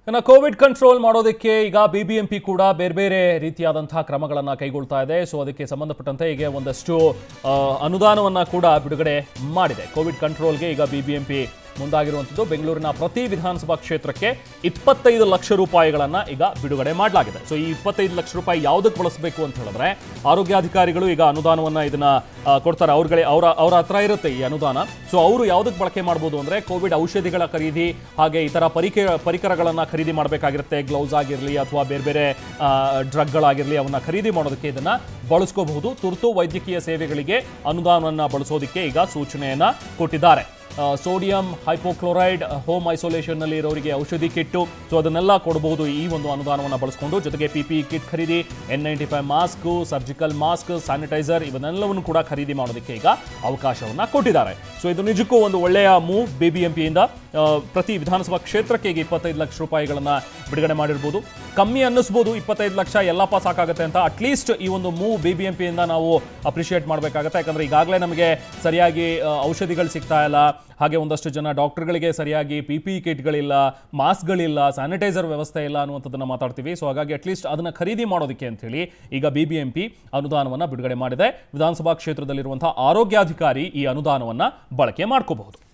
ಇನ್ನು Covid control ಮಾಡೋದಕ್ಕೆ ಈಗ ಬಿ ಬಿ ಎಂ ಪಿ ಕೂಡ ಬೇರೆ ಬೇರೆ ರೀತಿಯಾದಂತಹ ಕ್ರಮಗಳನ್ನು ಕೈಗೊಳ್ತಾ ಇದೆ ಸೊ ಅದಕ್ಕೆ ಸಂಬಂಧಪಟ್ಟಂತೆ ಈಗ ಒಂದಷ್ಟು ಆ, ಅನುದಾನವನ್ನ ಕೂಡ ಬಿಡುಗಡೆ ಮಾಡಿದೆ ಕೋವಿಡ್ ಕಂಟ್ರೋಲ್ಗೆ ಈಗ ಬಿ ಬಿ ಎಂ ಪಿ ಮುಂದಾಗಿರುವಂಥದ್ದು ಬೆಂಗಳೂರಿನ ಪ್ರತಿ ವಿಧಾನಸಭಾ ಕ್ಷೇತ್ರಕ್ಕೆ ಇಪ್ಪತ್ತೈದು ಲಕ್ಷ ರೂಪಾಯಿಗಳನ್ನ ಈಗ ಬಿಡುಗಡೆ ಮಾಡಲಾಗಿದೆ ಸೊ ಈ ಇಪ್ಪತ್ತೈದು ಲಕ್ಷ ರೂಪಾಯಿ ಯಾವುದಕ್ಕೆ ಬಳಸಬೇಕು ಅಂತ ಹೇಳಿದ್ರೆ ಆರೋಗ್ಯಾಧಿಕಾರಿಗಳು ಈಗ ಅನುದಾನವನ್ನ ಇದನ್ನ ಆ, ಕೊಡ್ತಾರೆ ಅವ್ರಗಳೇ ಅವರ ಅವರ ಹತ್ರ ಇರುತ್ತೆ ಈ ಅನುದಾನ ಸೊ ಅವರು ಯಾವುದಕ್ಕೆ ಬಳಕೆ ಮಾಡ್ಬೋದು ಅಂದ್ರೆ ಕೋವಿಡ್ ಔಷಧಿಗಳ ಖರೀದಿ ಹಾಗೆ ಇತರ ಪರಿಕೆ ಪರಿಕರಗಳನ್ನ ಖರೀದಿ ಮಾಡಬೇಕಾಗಿರುತ್ತೆ ಗ್ಲೌಸ್ ಆಗಿರಲಿ ಅಥವಾ ಬೇರೆ ಬೇರೆ ಡ್ರಗ್ಗಳಾಗಿರಲಿ ಅವನ್ನ ಖರೀದಿ ಮಾಡೋದಕ್ಕೆ ಇದನ್ನ ಬಳಸ್ಕೋಬಹುದು ತುರ್ತು ವೈದ್ಯಕೀಯ ಸೇವೆಗಳಿಗೆ ಅನುದಾನವನ್ನ ಬಳಸೋದಕ್ಕೆ ಈಗ ಸೂಚನೆಯನ್ನ ಕೊಟ್ಟಿದ್ದಾರೆ ಆ, ಸೋಡಿಯಂ ಹೈಪೋಕ್ಲೋರೈಡ್ ಹೋಮ್ ಐಸೋಲೇಷನ್ನಲ್ಲಿ ಇರೋರಿಗೆ ಔಷಧಿ ಕಿಟ್ಟು ಸೊ ಅದನ್ನೆಲ್ಲ ಕೊಡಬಹುದು ಈ ಒಂದು ಅನುದಾನವನ್ನು ಬಳಸಿಕೊಂಡು ಜೊತೆಗೆ ಪಿ ಪಿ ಕಿಟ್ ಖರೀದಿ N ninety five mask surgical mask sanitiser ಇವನ್ನೆಲ್ಲವನ್ನು ಕೂಡ ಖರೀದಿ ಮಾಡೋದಕ್ಕೆ ಈಗ ಅವಕಾಶವನ್ನ ಕೊಟ್ಟಿದ್ದಾರೆ ಸೊ ಇದು ನಿಜಕ್ಕೂ ಒಂದು ಒಳ್ಳೆಯ ಮೂವ್ ಬಿ ಬಿ ಎಂ ಪಿಯಿಂದ ಪ್ರತಿ ವಿಧಾನಸಭಾ ಕ್ಷೇತ್ರಕ್ಕೆ ಈಗ ಇಪ್ಪತ್ತೈದು ಲಕ್ಷ ರೂಪಾಯಿಗಳನ್ನ ಬಿಡುಗಡೆ ಮಾಡಿರ್ಬೋದು ಕಮ್ಮಿ ಅನ್ನಿಸ್ಬೋದು ಇಪ್ಪತ್ತೈದು ಲಕ್ಷ ಎಲ್ಲಪ್ಪ ಸಾಕಾಗುತ್ತೆ ಅಂತ ಅಟ್ಲೀಸ್ಟ್ ಈ ಒಂದು ಮೂವ್ ಬಿ ಬಿ ಎಂ ಪಿಯಿಂದ ನಾವು ಅಪ್ರಿಷಿಯೇಟ್ ಮಾಡಬೇಕಾಗತ್ತೆ ಯಾಕಂದ್ರೆ ಈಗಾಗಲೇ ನಮಗೆ ಸರಿಯಾಗಿ ಆ, ಔಷಧಿಗಳು ಸಿಗ್ತಾ ಇಲ್ಲ ಹಾಗೆ ಒಂದಷ್ಟು ಜನ ಡಾಕ್ಟರ್ಗಳಿಗೆ ಸರಿಯಾಗಿ ಪಿ ಪಿ ಕಿಟ್ಗಳಿಲ್ಲ ಮಾಸ್ಕ್ಗಳಿಲ್ಲ ಸ್ಯಾನಿಟೈಸರ್ ವ್ಯವಸ್ಥೆ ಇಲ್ಲ ಅನ್ನುವಂಥದ್ದನ್ನು ಮಾತಾಡ್ತೀವಿ ಸೊ ಹಾಗಾಗಿ ಅಟ್ಲೀಸ್ಟ್ ಅದನ್ನು ಖರೀದಿ ಮಾಡೋದಕ್ಕೆ ಅಂತೇಳಿ ಈಗ ಬಿ ಬಿ ಎಂ ಪಿ ಅನುದಾನವನ್ನು ಬಿಡುಗಡೆ ಮಾಡಿದೆ ವಿಧಾನಸಭಾ ಕ್ಷೇತ್ರದಲ್ಲಿರುವಂತಹ ಆರೋಗ್ಯಾಧಿಕಾರಿ ಈ ಅನುದಾನವನ್ನು ಬಳಕೆ ಮಾಡ್ಕೋಬಹುದು